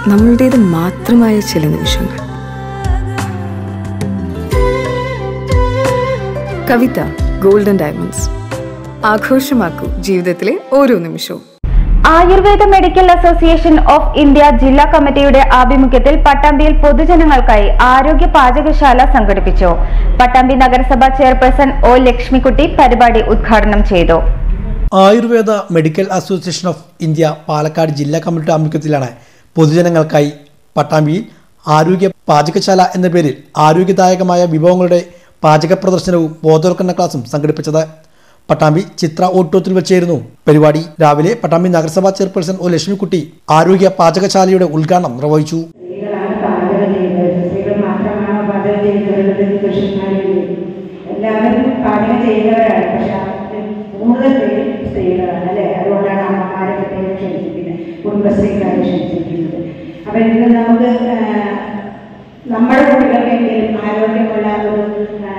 നമ്മളുടേത് മാത്രമായ ചില നിമിഷങ്ങൾ കവിത ഗോൾഡൻ ഡയമണ്ട്സ് ആഘോഷമാക്കൂ ജീവിതത്തിലെ ഓരോ നിമിഷവും Ayurveda medical association of India ജില്ലാ കമ്മിറ്റിയുടെ ആഭിമുഖ്യത്തിൽ പട്ടാമ്പിയിൽ പൊതുജനങ്ങൾക്കായി ആരോഗ്യ പാചകശാല സംഘടിപ്പിച്ചു പട്ടാമ്പി നഗരസഭ ചെയർപേഴ്സൺ ഒ ലക്ഷ്മിക്കുട്ടി പരിപാടി ഉദ്ഘാടനം ചെയ്തു Ayurveda medical association of India Palakkad ജില്ലാ കമ്മിറ്റിയുടെ ആഭിമുഖ്യത്തിലാണ് പൊതുജനങ്ങൾക്കായി പട്ടാമ്പിയിൽ ആരോഗ്യ പാചകശാല എന്ന പേരിൽ ആരോഗ്യദായകമായ വിഭവങ്ങളുടെ പാചക പ്രദർശനവും ബോധവൽക്കരണ ക്ലാസും സംഘടിപ്പിച്ചത് പട്ടാമ്പി ചിത്ര ഓട്ടോത്തിൽ വെച്ചായിരുന്നു പരിപാടി രാവിലെ പട്ടാമ്പി നഗരസഭാ ചെയർപേഴ്സൺ ഒ ലക്ഷ്മിക്കുട്ടി ആരോഗ്യ പാചകശാലയുടെ ഉദ്ഘാടനം നിർവഹിച്ചു സ്ത്രീകളാണ് പാചകം ചെയ്യുന്നത് സ്ത്രീകൾ മാത്രമാണോ പാചകം ചെയ്യുന്നത് പുരുഷന്മാരില്ല എല്ലാവരും പാചകം ചെയ്യുന്നവരാണ് പക്ഷെ അതിൽ കൂടുതൽ പേര് സ്ത്രീകളാണ് അല്ലേ അതുകൊണ്ടാണ് അമ്മമാരെ പ്രത്യേകം ക്ഷണിച്ചിരിക്കുന്നത് കുടുംബശ്രീക്കാരെ ക്ഷണിച്ചിരിക്കുന്നത് അപ്പം ഇന്ന് നമുക്ക് ആ, നമ്മുടെ കുട്ടികൾക്കെങ്കിലും ആരോഗ്യമുള്ള ഒരു ആ,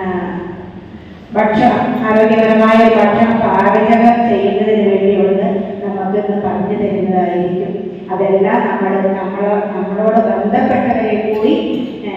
ഭക്ഷണം ആരോഗ്യപരമായ ഒരു ഭക്ഷണം പാചകം ചെയ്യുന്നതിന് വേണ്ടിയുള്ളത് നമുക്ക് ഇന്ന് പറഞ്ഞു തരുന്നതായിരിക്കും അതെല്ലാം നമ്മൾ നമ്മൾ നമ്മളോട് ബന്ധപ്പെട്ടവരെ കൂടി ആ,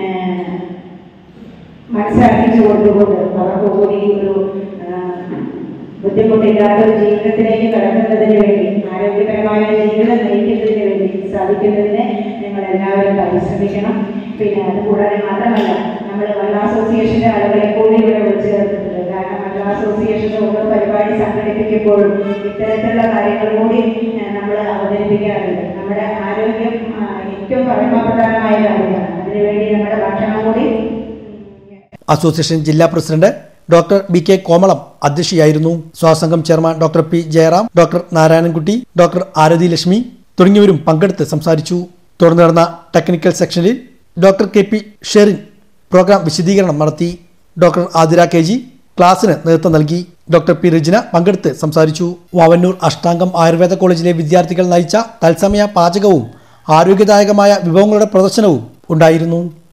മനസ്സിലാക്കിച്ചു കൊടുത്തുകൊണ്ട് അവർക്ക് കൂടി ഒരു ആ, ബുദ്ധിമുട്ടില്ലാത്ത ഒരു ജീവിതത്തിലേക്ക് കടക്കുന്നതിന് വേണ്ടി ആരോഗ്യപരമായ ഒരു ജീവിതം നയിക്കുന്നതിന് വേണ്ടി സാധിക്കുന്നതിന് നിങ്ങൾ എല്ലാവരും പരിശ്രമിക്കണം പിന്നെ അത് കൂടാതെ മാത്രമല്ല നമ്മൾ വനിതാ അസോസിയേഷന്റെ ആളുകളെ കൂടി ഇവിടെ വിളിച്ചു ചേർത്തിട്ടുണ്ട് കാരണം വനിതാ അസോസിയേഷന്റെ ഓരോ പരിപാടി സംഘടിപ്പിക്കുമ്പോഴും ഇത്തരത്തിലുള്ള കാര്യങ്ങൾ കൂടി നമ്മൾ അവതരിപ്പിക്കാറുണ്ട് നമ്മുടെ ആരോഗ്യം ആ, ഏറ്റവും പരമപ്രധാനമായ കാര്യമാണ് അതിനുവേണ്ടി നമ്മുടെ ഭക്ഷണം കൂടി അസോസിയേഷൻ ജില്ലാ president doctor B K Komalam അധ്യക്ഷയായിരുന്നു സ്വാസംഘം chairman doctor P Jayaram doctor Narayanankutty doctor Arathi Lakshmi തുടങ്ങിയവരും പങ്കെടുത്ത് സംസാരിച്ചു തുടർന്ന് നടന്ന ടെക്നിക്കൽ സെക്ഷനിൽ doctor K P Sherin programme വിശദീകരണം നടത്തി ഡോക്ടർ ആതിര കെ ജി ക്ലാസ്സിന് നേതൃത്വം നൽകി ഡോക്ടർ പി റിജിന പങ്കെടുത്ത് സംസാരിച്ചു വാവന്നൂർ അഷ്ടാംഗം ആയുർവേദ കോളേജിലെ വിദ്യാർത്ഥികൾ നയിച്ച തത്സമയ പാചകവും ആരോഗ്യദായകമായ വിഭവങ്ങളുടെ പ്രദർശനവും ഉണ്ടായിരുന്നു